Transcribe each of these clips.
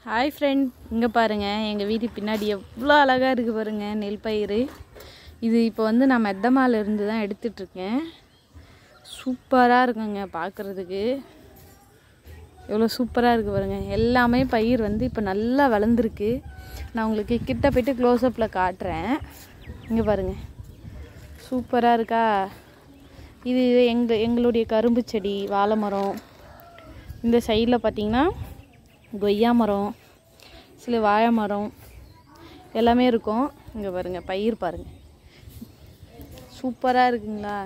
hi friend இங்கே பாருங்கள் எங்கள் வீட்டு பின்னாடி எவ்வளோ அழகாக இருக்குது பாருங்கள் நெல் பயிர் இது இப்போ வந்து நான் மெத்தமால இருந்து தான் எடுத்துட்ருக்கேன் சூப்பராக இருக்குங்க பார்க்குறதுக்கு எவ்வளோ சூப்பராக இருக்குது பாருங்க எல்லாமே பயிர் வந்து இப்போ நல்லா வளர்ந்துருக்கு நான் உங்களுக்கு கிட்ட போயிட்டு க்ளோஸ்அப்பில் காட்டுறேன் இங்கே பாருங்கள் சூப்பராக இருக்கா இது எங்கள் எங்களுடைய கரும்பு செடி வாழை மரம் இந்த சைடில் பார்த்தீங்கன்னா கொய்யா மரம் சில வாழை மரம் எல்லாமே இருக்கும் இங்கே பாருங்கள் பயிர் பாருங்கள் சூப்பராக இருக்குங்களா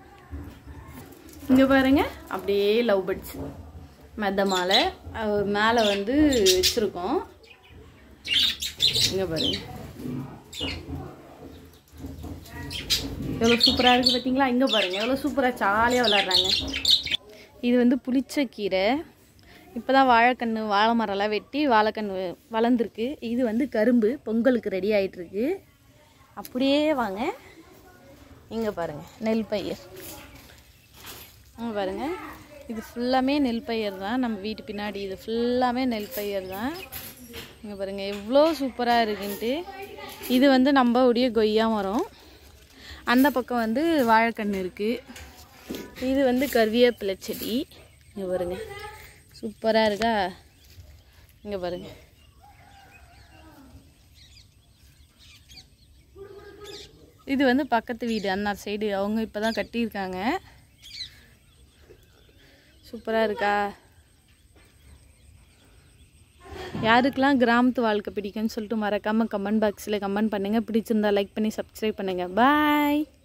இங்கே பாருங்க அப்படியே லவ் பேர்ட்ஸ் மெத்த மாலை அது மேலே வந்து வச்சுருக்கோம் இங்கே பாருங்க எவ்வளோ சூப்பராக இருக்குது பார்த்தீங்களா இங்கே பாருங்கள் எவ்வளோ சூப்பராக ஜாலியாக விளாட்றாங்க இது வந்து புளிச்ச கீரை இப்போ தான் வாழைக்கன்று வாழை மரம்லாம் வெட்டி வாழைக்கன்று வளர்ந்துருக்கு இது வந்து கரும்பு பொங்கலுக்கு ரெடி ஆகிட்டுருக்கு அப்படியே வாங்க இங்கே பாருங்கள் நெல் பயிர் இங்கே பாருங்கள் இது ஃபுல்லாமே நெல் பயிர் தான் நம்ம வீட்டு பின்னாடி இது ஃபுல்லாமே நெல் பயிர் தான் இங்கே பாருங்கள் எவ்வளோ சூப்பராக இருக்குன்ட்டு இது வந்து நம்ம உடைய கொய்யா மரம் அந்த பக்கம் வந்து வாழைக்கன்று இருக்குது இது வந்து கருவேப்பிலை செடி இங்கே பாருங்க சூப்பராக இருக்கா இங்கே பாருங்க இது வந்து பக்கத்து வீடு அண்ணார் சைடு அவங்க இப்போ தான் கட்டியிருக்காங்க சூப்பராக இருக்கா யாருக்கெல்லாம் கிராமத்து வாழ்க்கை பிடிக்கும்னு சொல்லிட்டு மறக்காமல் கமெண்ட் பாக்ஸில் கமெண்ட் பண்ணுங்கள் பிடிச்சிருந்தா லைக் பண்ணி சப்ஸ்கிரைப் பண்ணுங்கள் பாய்